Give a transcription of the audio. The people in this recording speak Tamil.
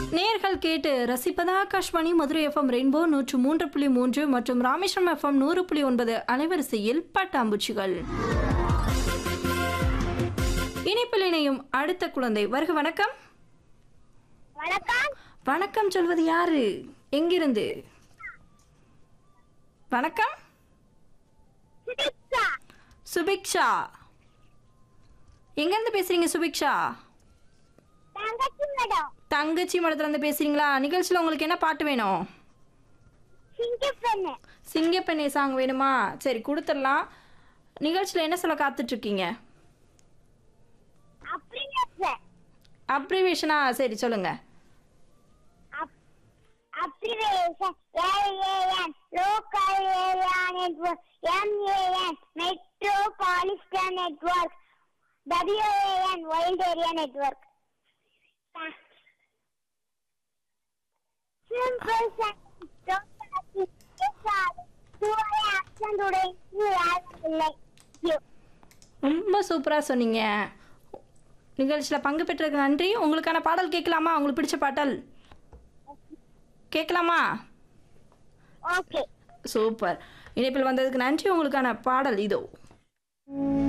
நேர்கள் கேட்டு ரசிப்பதா ஆகாஷ்வாணி மதுரை எஃப்எம் ரெயின்போ நூற்று மூன்று புள்ளி மூன்று மற்றும் ராமேஸ்வரம் எஃப்எம் நூறு புள்ளி ஒன்பது அலைவரிசையில் பட்டாம்பூச்சிகள் இணைப்பில் இணையும் அடுத்த குழந்தை வருக வணக்கம் வணக்கம் வணக்கம் சொல்வது யாரு எங்கிருந்து வணக்கம் சுபிக்ஷா சுபிக்ஷா எங்கேருந்து பேசுறீங்க சுபிக்ஷா தங்கச்சி மேடம் தங்கச்சி மடத்துல இருந்து பேசுறீங்களா நிகழ்ச்சியில் உங்களுக்கு என்ன பாட்டு வேணும் சிங்கப்பெண்ணு சிங்கப்பெண்ணை சாங் வேணுமா சரி கொடுத்துடலாம் நிகழ்ச்சியில் என்ன சொல்ல காத்துட்டு இருக்கீங்க அப்படிங்க சார் அப்ரிவேஷனா சரி சொல்லுங்க abbreviation A A N local area network M A N metropolitan network W A N wild area network simple இல்லை ரொம்ப சூப்பராக சொன்னீங்க நிகழ்ச்சியில் பங்கு பெற்றதுக்கு நன்றி உங்களுக்கான பாடல் கேட்கலாமா உங்களுக்கு பிடிச்ச பாடல் கேட்கலாமா ஓகே சூப்பர் இணைப்பில் வந்ததுக்கு நன்றி உங்களுக்கான பாடல் இதோ